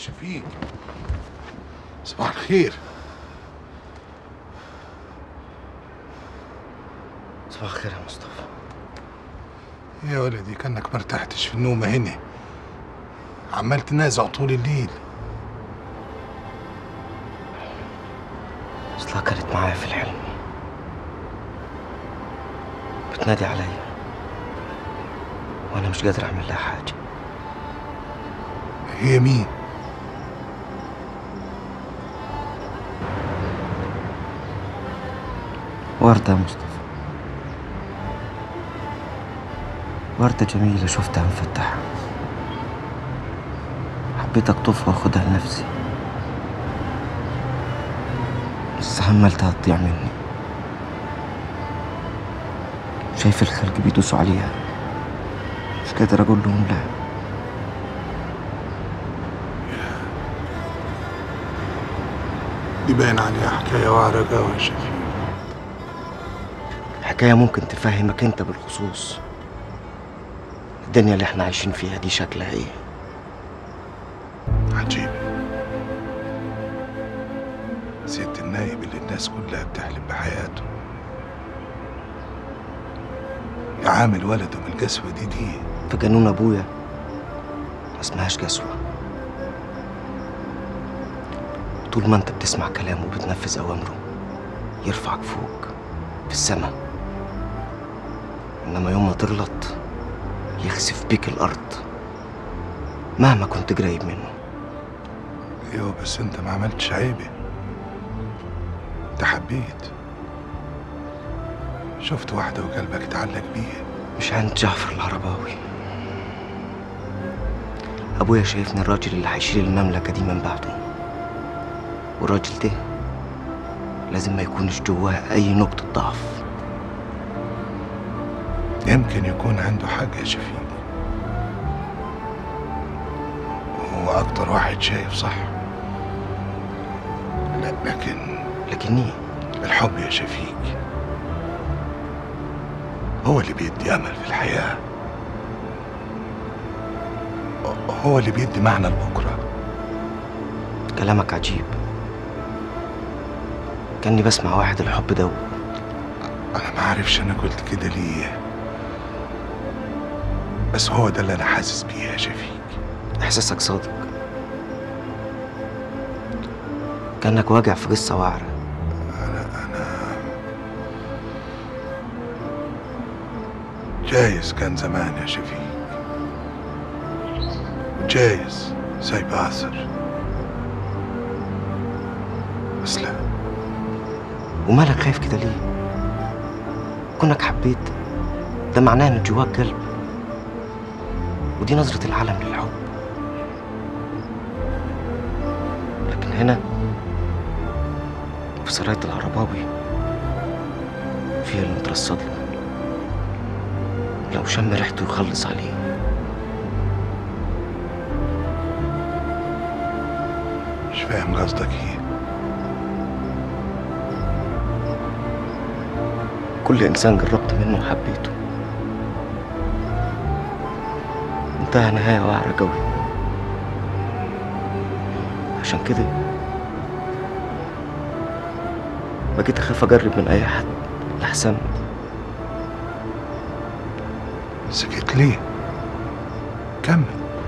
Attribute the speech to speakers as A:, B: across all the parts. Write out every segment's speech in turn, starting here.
A: شفيق صباح الخير
B: صباح الخير يا مصطفى
A: يا ولدي كانك مرتحتش في النومة هنا عمال تنازع طول الليل
B: اصلها كانت معايا في الحلم بتنادي عليا وانا مش قادر اعمل لها حاجه
A: هي مين
B: وردة يا مصطفى وردة جميلة شفتها مفتحة حبيت أقطفها وأخدها لنفسي بس حملتها تضيع مني شايف الخلق بيدوسوا عليها مش قادر أقول لهم لا
A: دي باين عليها حكاية وعرة قوي يا شفيق
B: حكاية ممكن تفهمك أنت بالخصوص الدنيا اللي احنا عايشين فيها دي شكلها ايه
A: عجيب ست النايب اللي الناس كلها بتحلم بحياته يعامل ولده بالقسوة دي دي
B: في قانون أبويا ما اسمهاش قسوة طول ما انت بتسمع كلامه وبتنفذ أوامره يرفعك فوق في السماء إنما يوم ما تغلط يخسف بيك الأرض مهما كنت قريب منه
A: ايوه بس انت ما عملتش عيبة انت حبيت شفت واحدة وقلبك اتعلق بيها
B: مش عند جعفر العرباوي أبويا شايفني الراجل اللي هيشيل المملكة دي من بعده والراجل ده لازم ما يكونش جواه أي نقطة ضعف
A: يمكن يكون عنده حق يا شفيق هو أكتر واحد شايف صح لا لكن
B: لكن ايه
A: الحب يا شفيق هو اللي بيدي أمل في الحياة هو اللي بيدي معنى لبكرة
B: كلامك عجيب كاني بسمع واحد الحب ده
A: أنا ما عارفش أنا قلت كده ليه بس هو ده اللي أنا حاسس بيه يا شفيق
B: إحساسك صادق كأنك واجع في قصة وعرة
A: أنا أنا جايز كان زمان يا شفيق وجايز سايب أثر بس لا
B: ومالك خايف كده ليه كونك حبيت ده معناه ان جواك قلب ودي نظرة العالم للحب لكن هنا في سراية العرباوي فيها اللي مترصد له لو شم ريحته يخلص عليه
A: مش فاهم قصدك إيه
B: كل إنسان جربت منه وحبيته انتهى نهاية وعرة قوي عشان كده بقيت أخاف أجرب من أي حد لحسن
A: سكت ليه كمل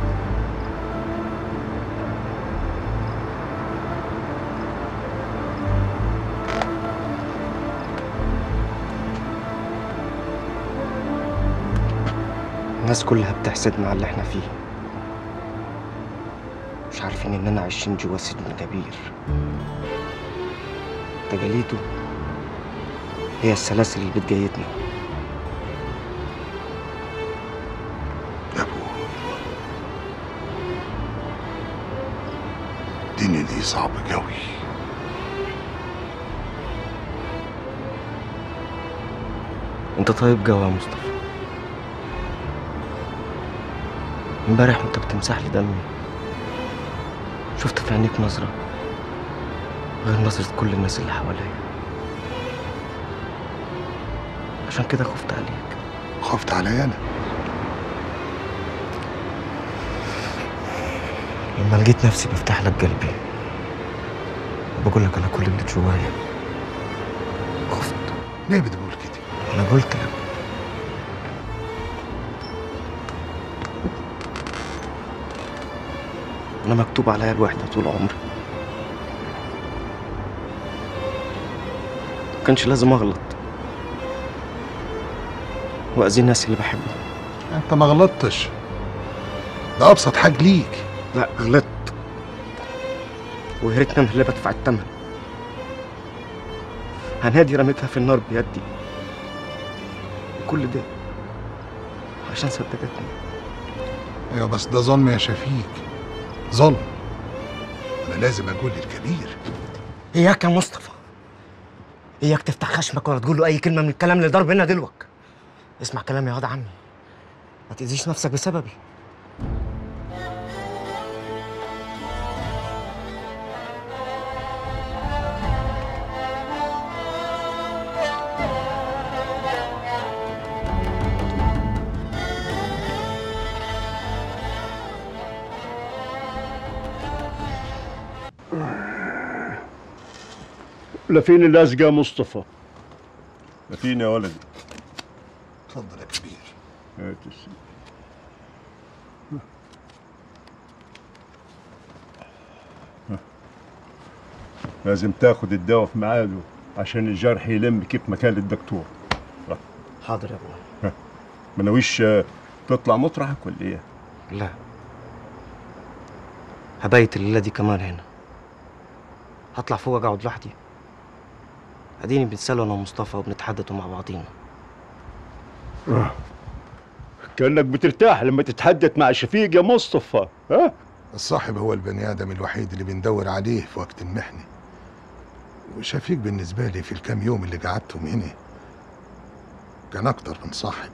B: الناس كلها بتحسدنا على اللي احنا فيه مش عارفين اننا عايشين جوا سجن كبير تجاليته هي السلاسل اللي بتجيدنا
A: يا أبو الدنيا دي صعبة قوي
B: انت طيب جوا يا مصطفى امبارح وانت بتمسح لي دمي شفت في عينيك نظرة غير نظرة كل الناس اللي حواليا عشان كده خفت عليك
A: خفت عليا أنا
B: لما لقيت نفسي بفتح لك قلبي وبقول لك انا كل اللي جوايا خفت
A: ليه بتقول كده
B: انا قلت لك انا مكتوب عليا الوحده طول عمري كانش لازم اغلط واذي الناس اللي بحبهم
A: انت ما غلطتش ده ابسط حاجه ليك
B: لا غلطت ويا ريتني انا اللي بدفع الثمن هنادي رميتها في النار بيدي وكل ده عشان صدقتني
A: ايوه بس ده ظلم يا شفيق ظلم انا لازم اقول للكبير
B: اياك يا مصطفى اياك تفتح خشمك ولا تقول له اي كلمه من الكلام اللي ضرب بينا دلوك اسمع كلامي يا واد عمي ما تاذيش نفسك بسببي
C: لفين اللزقة يا مصطفى
D: لفين يا ولدي
A: اتفضل يا كبير
D: هات السي- لازم تاخد الدواء في ميعاده عشان الجرح يلم كيف مكان الدكتور
B: حاضر يا ابوي
D: ما ناويش آه، تطلع مطرحك ولا ايه؟
B: لا هبيت الليله دي كمان هنا هطلع فوق اقعد لوحدي اديني بنتسلى انا ومصطفى وبنتحدثوا مع بعضينا
C: كأنك بترتاح لما تتحدث مع شفيق يا مصطفى ها
A: الصاحب هو البني ادم الوحيد اللي بندور عليه في وقت المحنه وشفيق بالنسبه لي في الكام يوم اللي قعدتهم هنا كان اكتر من صاحب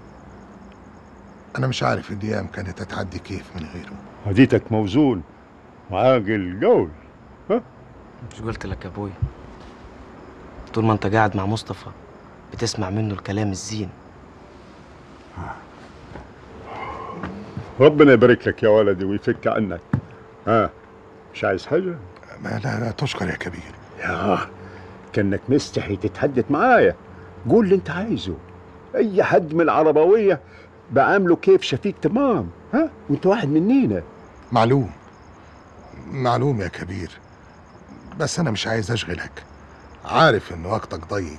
A: انا مش عارف الايام كانت هتعدي كيف من غيره
C: هديتك موزون وعاقل قول
B: مش قلت لك يا ابوي طول ما انت قاعد مع مصطفى بتسمع منه الكلام الزين
C: ربنا يبارك لك يا ولدي ويفك عنك ها مش عايز حاجة
A: ما لا لا تشكر يا كبير
C: يا كأنك مستحي تتحدث معايا قول اللي انت عايزه اي حد من العربوية بعامله كيف شفيق تمام ها وانت واحد منينا
A: معلوم معلوم يا كبير بس انا مش عايز اشغلك عارف ان وقتك ضيق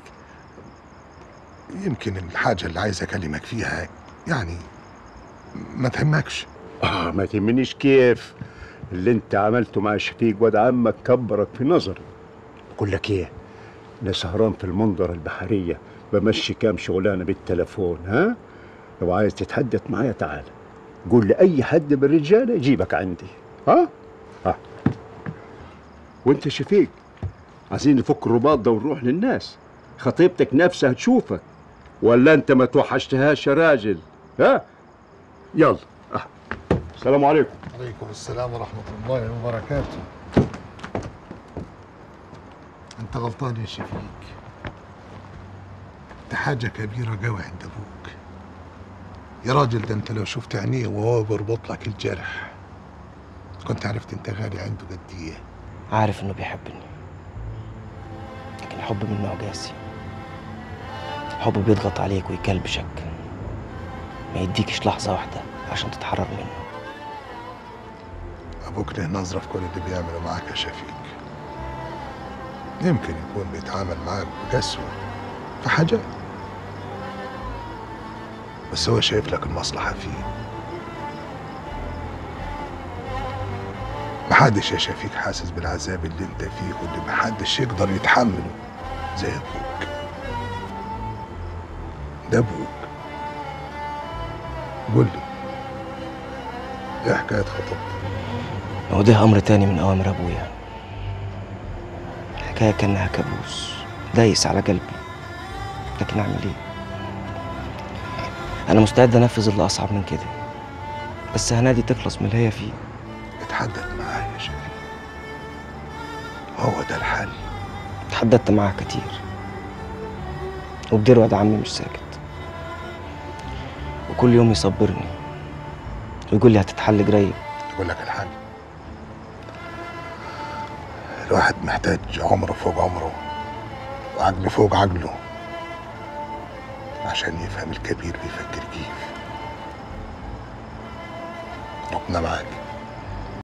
A: يمكن الحاجة اللي عايز اكلمك فيها يعني ما تهمكش
C: اه ما تهمنيش كيف اللي انت عملته مع شفيق واد عمك كبرك في نظري بقول لك ايه انا سهران في المنظرة البحرية بمشي كام شغلانة بالتلفون ها لو عايز تتحدث معايا تعال قول لأي حد من الرجالة يجيبك عندي ها ها وانت شفيق عايزين نفك الرباط ده ونروح للناس خطيبتك نفسها تشوفك ولا انت ما توحشتهاش يا راجل ها يلا آه. السلام عليكم
A: عليكم السلام ورحمة الله وبركاته انت غلطان يا شفيق انت حاجة كبيرة قوي عند ابوك يا راجل ده انت لو شفت عينيه وهو بيربط لك الجرح كنت عرفت انت غالي عنده قد ايه
B: عارف انه بيحبني لكن الحب من نوع قاسي الحب بيضغط عليك ويكلبشك ما يديكش لحظة واحدة عشان تتحرر منه
A: ابوك له نظرة في كل اللي بيعمله معاك يا شفيق يمكن يكون بيتعامل معاك بقسوة في حاجات بس هو شايف لك المصلحة فيه محدش يا شفيق حاسس بالعذاب اللي انت فيه واللي محدش يقدر يتحمله زي ابوك ده ابوك قول لي ايه حكاية خطبتك
B: وده أمر تاني من أوامر أبويا الحكاية كأنها كابوس دايس على قلبي لكن أعمل إيه؟ أنا مستعد أنفذ اللي أصعب من كده بس هنادي تخلص من اللي هي فيه
A: اتحدث معاه يا شفيق هو ده الحل
B: تحددت معاه كتير وبدير واد عمي مش ساكت وكل يوم يصبرني ويقول لي هتتحل قريب
A: يقول لك الحل الواحد محتاج عمر فوق عمره وعقل فوق عقله عشان يفهم الكبير بيفكر كيف ربنا معاك